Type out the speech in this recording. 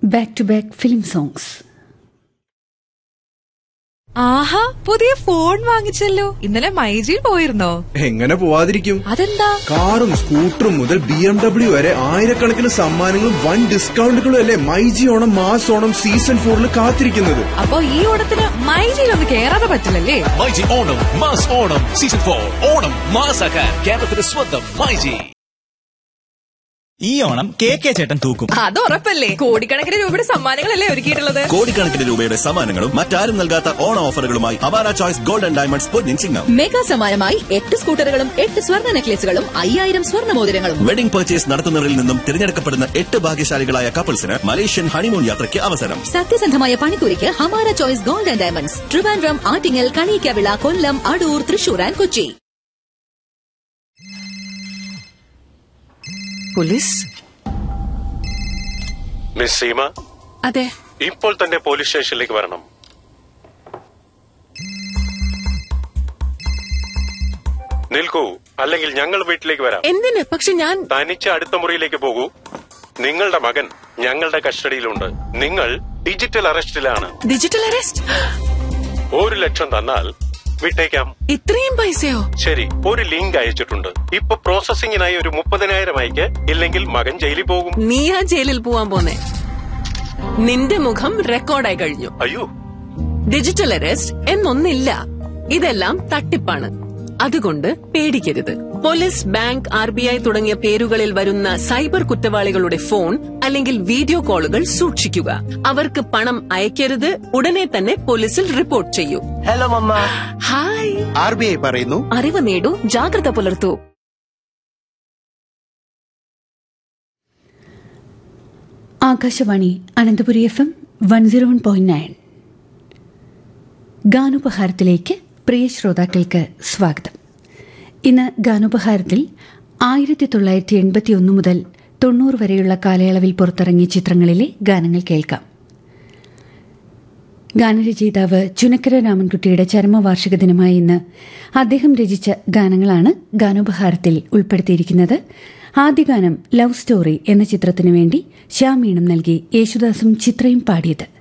back to back film songs ആഹാ പുതിയ phone വാങ്ങിച്ചല്ലോ ഇന്നലെ മൈജിയിൽ പോയിരുന്നോ എങ്ങനെ പോവാതിരിക്കും അതെന്താ കാറും സ്കൂട്ടറും മുതൽ ബി എം ഡബ്ല്യു വരെ ആയിരക്കണക്കിന് സമ്മാനങ്ങളും വൻ ഡിസ്കൗണ്ടുകളും അല്ലേ മൈജി ഓണം മാസ് ഓണം സീസൺ ഫോറിൽ കാത്തിരിക്കുന്നത് അപ്പൊ ഈ ഓണത്തിന് മൈജിയിൽ ഒന്ന് കേറാതെ പറ്റില്ലല്ലേ myG Onam mass Onam season four Onam മാസാക്കാൻ കേരളത്തിന്റെ സ്വന്തം മൈജി ഈ ഓണം കെ കെ ചേട്ടൻ തൂക്കും അത് ഉറപ്പല്ലേ കോടിക്കണക്കിന് രൂപയുടെ സമ്മാനങ്ങളല്ലേ ഒരുക്കിയിട്ടുള്ളത് കോടിക്കണക്കിന് രൂപയുടെ സമ്മാനങ്ങളും മറ്റാരും നൽകാത്ത ഓണ ഓഫറുകളുമായി അവാര ചോയ്സ് ഗോൾഡൻ ഡയമണ്ട്സ് പൊന്നിൻ ചിങ്ങം മെഗാ സമ്മാനമായി എട്ട് സ്കൂട്ടറുകളും എട്ട് സ്വർണ്ണ നെക്ലേസുകളും അയ്യായിരം സ്വർണ്ണ മോതിരങ്ങളും വെഡിംഗ് പർച്ചേസ് നടത്തുന്നവരിൽ നിന്നും തിരഞ്ഞെടുക്കപ്പെടുന്ന എട്ട് ഭാഗ്യശാലികളായ കപ്പിൾസിന് മലേഷ്യൻ ഹണിമൂൺ യാത്രയ്ക്ക് അവസരം സത്യസന്ധമായ പണിക്കൂലിക്ക് Hamara choice gold and diamonds Trivandrum Attingal Kaniyikkavila Kollam Adoor Thrissur and Kochi police miss Seema അതെ ഇപ്പോൾ തന്നെ പോലീസ് സ്റ്റേഷനിലേക്ക് വരണം നിൽക്കൂ അല്ലെങ്കിൽ ഞങ്ങൾ വീട്ടിലേക്ക് വരാം എന്തിന് പക്ഷെ ഞാൻ തനിച്ച് അടുത്ത മുറിയിലേക്ക് പോകൂ നിങ്ങളുടെ മകൻ ഞങ്ങളുടെ കസ്റ്റഡിയിലുണ്ട് നിങ്ങൾ ഡിജിറ്റൽ അറസ്റ്റിലാണ് ഡിജിറ്റൽ അറസ്റ്റ് ഒരു ലക്ഷം തന്നാൽ വിട്ടേക്കാം ഇത്രയും പൈസയോ ശരി ഒരു ലിങ്ക് അയച്ചിട്ടുണ്ട് ഇപ്പൊ പ്രോസസിംഗിനായി ഒരു മുപ്പതിനായിരം അയക്ക് ഇല്ലെങ്കിൽ മകൻ ജയിലിൽ പോകും നീ ആ ജയിലിൽ പോവാൻ പോന്നെ നിന്റെ മുഖം റെക്കോർഡായി കഴിഞ്ഞു അയ്യോ ഡിജിറ്റൽ അറസ്റ്റ് എന്നൊന്നില്ല ഇതെല്ലാം തട്ടിപ്പാണ് അതുകൊണ്ട് പേടിക്കരുത് police bank R B I തുടങ്ങിയ പേരുകളിൽ വരുന്ന സൈബർ കുറ്റവാളികളുടെ ഫോൺ അല്ലെങ്കിൽ വീഡിയോ കോളുകൾ സൂക്ഷിക്കുക അവർക്ക് പണം അയക്കരുത് ഉടനെ തന്നെ പോലീസിൽ റിപ്പോർട്ട് ചെയ്യൂ hello mamma hi R B I പറയുന്നു അറിവ് നേടൂ ജാഗ്രത പുലർത്തൂ Akashvani Ananthapuri F M one zero one point nine ഗാനോപഹാരത്തിലേക്ക് പ്രിയ ശ്രോതാക്കൾക്ക് സ്വാഗതം ഇന്ന് ഗാനോപഹാരത്തിൽ ആയിരത്തി തൊള്ളായിരത്തി എൺപത്തി ഒന്ന് മുതൽ തൊണ്ണൂറ് വരെയുള്ള കാലയളവിൽ പുറത്തിറങ്ങിയ ചിത്രങ്ങളിലെ ഗാനങ്ങൾ കേൾക്കാം ഗാനരചയിതാവ് ചുനക്കര രാമൻകുട്ടിയുടെ ചരമവാർഷിക ദിനമായ ഇന്ന് അദ്ദേഹം രചിച്ച ഗാനങ്ങളാണ് ഗാനോപഹാരത്തിൽ ഉൾപ്പെടുത്തിയിരിക്കുന്നത് ആദ്യ ഗാനം ലവ് സ്റ്റോറി എന്ന ചിത്രത്തിനു വേണ്ടി ശ്യാമീണം നൽകി യേശുദാസും ചിത്രയും പാടിയത്